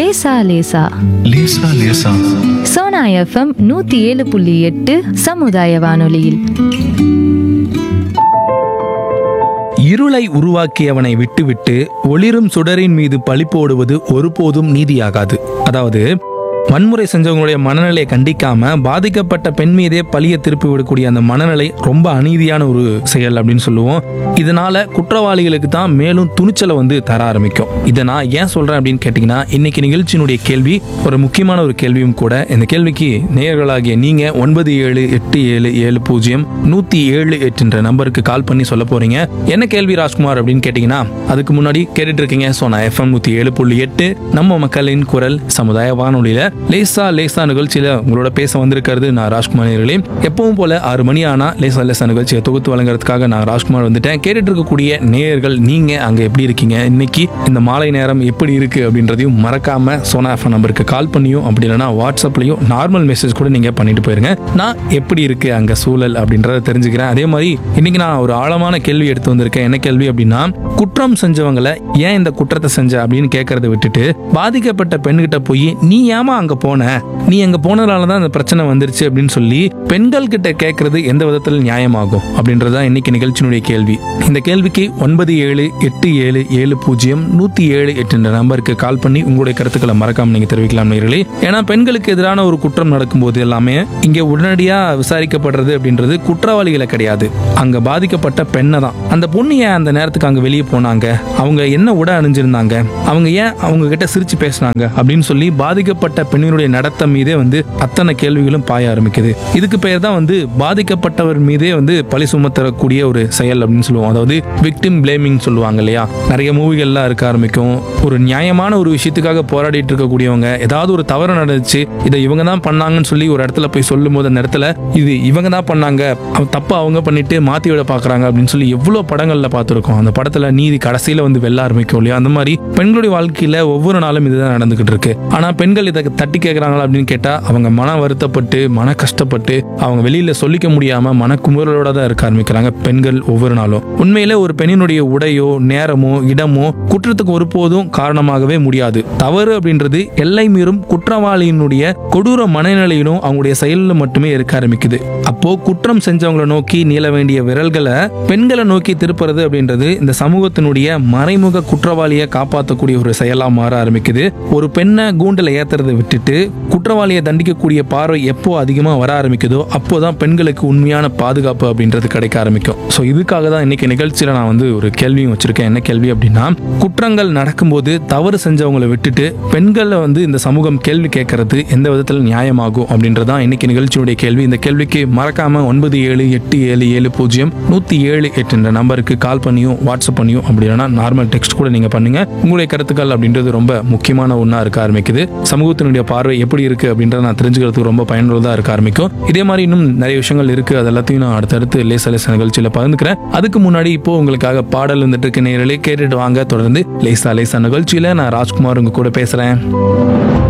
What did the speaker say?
லேசா லேசா லேசா லேசா சோனா எஃப்எம் நூத்தி ஏழு புள்ளி எட்டு சமுதாய வானொலியில் இருளை உருவாக்கியவனை விட்டுவிட்டு ஒளிரும் சுடரின் மீது பழி போடுவது ஒருபோதும் நீதியாகாது அதாவது வன்முறை செஞ்சவங்களுடைய மனநிலையை கண்டிக்காம பாதிக்கப்பட்ட பெண் மீதே பழிய திருப்பி விடக்கூடிய அந்த மனநிலை ரொம்ப அநீதியான ஒரு செயல் அப்படின்னு சொல்லுவோம் இதனால குற்றவாளிகளுக்கு தான் மேலும் துணிச்சலை வந்து தர ஆரம்பிக்கும் இதை நான் ஏன் சொல்றேன் அப்படின்னு கேட்டிங்கன்னா இன்னைக்கு நிகழ்ச்சியினுடைய கேள்வி ஒரு முக்கியமான ஒரு கேள்வியும் கூட இந்த கேள்விக்கு நேயர்களாகிய நீங்க ஒன்பது ஏழு எட்டு ஏழு ஏழு பூஜ்ஜியம் நூத்தி ஏழு எட்டுன்ற நம்பருக்கு கால் பண்ணி சொல்ல போறீங்க என்ன கேள்வி ராஜ்குமார் அப்படின்னு கேட்டீங்கன்னா அதுக்கு முன்னாடி கேட்டுட்டு இருக்கீங்க சோனா எஃப்எம் நூத்தி ஏழு புள்ளி எட்டு நம்ம மக்களின் குரல் சமுதாய வானொலியில லேசா லேசா நிகழ்ச்சியில உங்களோட பேச வந்திருக்கிறது நான் ராஜ்குமார் நேயர்களே எப்பவும் போல ஆறு மணி ஆனா லேசா லேசா நிகழ்ச்சியை தொகுத்து வழங்குறதுக்காக நான் ராஜ்குமார் வந்துட்டேன் கேட்டுட்டு இருக்கக்கூடிய நேயர்கள் நீங்க அங்க எப்படி இருக்கீங்க இன்னைக்கு இந்த மாலை நேரம் எப்படி இருக்கு அப்படின்றதையும் மறக்காம சோனா எஃப்எம் நம்பருக்கு கால் பண்ணியும் அப்படி இல்லைன்னா வாட்ஸ்அப்லயும் நார்மல் மெசேஜ் கூட நீங்க பண்ணிட்டு போயிருங்க நான் எப்படி இருக்கு அங்க சூழல் அப்படின்றத தெரிஞ்சுக்கிறேன் அதே மாதிரி இன்னைக்கு நான் ஒரு ஆழமான கேள்வி எடுத்து வந்திருக்கேன் என்ன கேள்வி அப்படின்னா குற்றம் செஞ்சவங்களை ஏன் இந்த குற்றத்தை செஞ்ச அப்படின்னு கேட்கறத விட்டுட்டு பாதிக்கப்பட்ட பெண்கிட்ட போய் நீ ஏமா அங்க போன நீ அங்க போனதால தான் இந்த பிரச்சனை வந்துருச்சு அப்படின்னு சொல்லி பெண்கள் கிட்ட கேட்கறது எந்த விதத்தில் நியாயமாகும் அப்படின்றதான் இன்னைக்கு நிகழ்ச்சியினுடைய கேள்வி இந்த கேள்விக்கு ஒன்பது ஏழு எட்டு ஏழு ஏழு பூஜ்ஜியம் நூத்தி ஏழு எட்டுன்ற நம்பருக்கு கால் பண்ணி உங்களுடைய கருத்துக்களை மறக்காம நீங்க தெரிவிக்கலாம் நேர்களே ஏன்னா பெண்களுக்கு எதிரான ஒரு குற்றம் நடக்கும்போது எல்லாமே இங்க உடனடியா விசாரிக்கப்படுறது அப்படின்றது குற்றவாளிகளை கிடையாது அங்க பாதிக்கப்பட்ட பெண்ணை தான் அந்த பொண்ணு ஏன் அந்த நேரத்துக்கு அங்க வெளியே போனாங்க அவங்க என்ன உடை அணிஞ்சிருந்தாங்க அவங்க ஏன் அவங்க கிட்ட சிரிச்சு பேசுனாங்க அப்படின்னு சொல்லி பாதிக்கப்பட்ட பெண்ணினுடைய நடத்தை மீதே வந்து அத்தனை கேள்விகளும் பாய ஆரம்பிக்குது இதுக்கு பெயர் தான் வந்து பாதிக்கப்பட்டவர் மீதே வந்து பழி சுமத்தரக்கூடிய ஒரு செயல் அப்படின்னு சொல்லுவோம் அதாவது விக்டிம் பிளேமிங் சொல்லுவாங்க இல்லையா நிறைய மூவிகள்லாம் இருக்க ஆரம்பிக்கும் ஒரு நியாயமான ஒரு விஷயத்துக்காக போராடிட்டு இருக்கக்கூடியவங்க ஏதாவது ஒரு தவறு நடந்துச்சு இதை இவங்க தான் பண்ணாங்கன்னு சொல்லி ஒரு இடத்துல போய் சொல்லும் போது அந்த இடத்துல இது இவங்க தான் பண்ணாங்க அவ- தப்பா அவங்க பண்ணிட்டு மாத்தி விட பாக்குறாங்க அப்படின்னு சொல்லி எவ்வளவு படங்கள்ல பார்த்துருக்கோம் அந்த படத்துல நீதி கடைசியில வந்து வெல்ல ஆரம்பிக்கும் இல்லையா அந்த மாதிரி பெண்களுடைய வாழ்க்கையில ஒவ்வொரு நாளும் இதுதான் நடந்துகிட்டு இருக்கு ஆனா பெண்கள் இதை தட்டி கேட்கறாங்களா அப்படின்னு கேட்டா அவங்க மன வருத்தப்பட்டு மன கஷ்டப்பட்டு அவங்க வெளியில சொல்லிக்க முடியாம மனக்குமுறலோட தான் இருக்க ஆரம்பிக்கிறாங்க பெண்கள் ஒவ்வொரு நாளும் உண்மையிலே ஒரு பெண்ணினுடைய உடையோ நேரமோ இடமோ குற்றத்துக்கு ஒருபோதும் காரணமாகவே முடியாது தவறு அப்படின்றது எல்லை மீறும் குற்றவாளியினுடைய கொடூர மனநிலையிலும் அவங்களுடைய செயலில் மட்டுமே இருக்க ஆரம்பிக்குது அப்போ குற்றம் செஞ்சவங்களை நோக்கி நீள வேண்டிய விரல்களை பெண்களை நோக்கி திருப்புறது அப்படின்றது இந்த சமூகத்தினுடைய மறைமுக குற்றவாளியை காப்பாற்றக்கூடிய ஒரு செயலா மாற ஆரம்பிக்குது ஒரு பெண்ணை கூண்டில் ஏத்துறதை விட்டுட்டு குற்றவாளியை தண்டிக்கக்கூடிய பார்வை எப்போ அதிகமாக வர ஆரம்பிக்குதோ அப்போதான் பெண்களுக்கு உண்மையான பாதுகாப்பு அப்படின்றது கிடைக்க ஆரம்பிக்கும் ஸோ இதுக்காக தான் இன்னைக்கு நிகழ்ச்சியில் நான் வந்து ஒரு கேள்வியும் வச்சிருக்கேன் என்ன கேள்வி அப்படின்னா குற்றங்கள் நடக்கும்போது தவறு செஞ்சவங்களை விட்டுட்டு பெண்களை வந்து இந்த சமூகம் கேள்வி கேட்கறது எந்த விதத்தில் நியாயமாகும் அப்படின்றதான் இன்னைக்கு நிகழ்ச்சியுடைய கேள்வி இந்த கேள்விக்கு மறக்காம ஒன்பது ஏழு எட்டு ஏழு ஏழு பூஜ்ஜியம் நூற்றி ஏழு எட்டுன்ற நம்பருக்கு கால் பண்ணியும் வாட்ஸ்அப் பண்ணியும் அப்படி இல்லைன்னா நார்மல் டெக்ஸ்ட் கூட நீங்கள் பண்ணுங்க உங்களுடைய கருத்துக்கள் அப்படின்றது ரொம்ப முக்கியமான ஒன்றா இருக்க ஆரம்பிக்குது சமூகத்தினுடைய பார்வை எப்படி இருக்கு அப்படின்றத நான் தெரிஞ்சுக்கிறதுக்கு ரொம்ப பயனுள்ளதாக இருக்க ஆரம்பிக்கும் இதே மாதிரி இன்னும் நிறைய விஷயங்கள் இருக்கு அது எல்லாத்தையும் நான் அடுத்தடுத்து லேச லேச நிகழ்ச்சியில் பகிர்ந்துக்கிறேன் அதுக்கு முன்னாடி இப்போ உங்களுக்காக பாடல் வந்துட்டு இருக்கு நேரலே கேட்டுட்டு வாங்க தொடர்ந்து லேசா லேசா நிகழ்ச்சியில் நான் ராஜ்குமார் உங்க கூட பேசுகிறேன்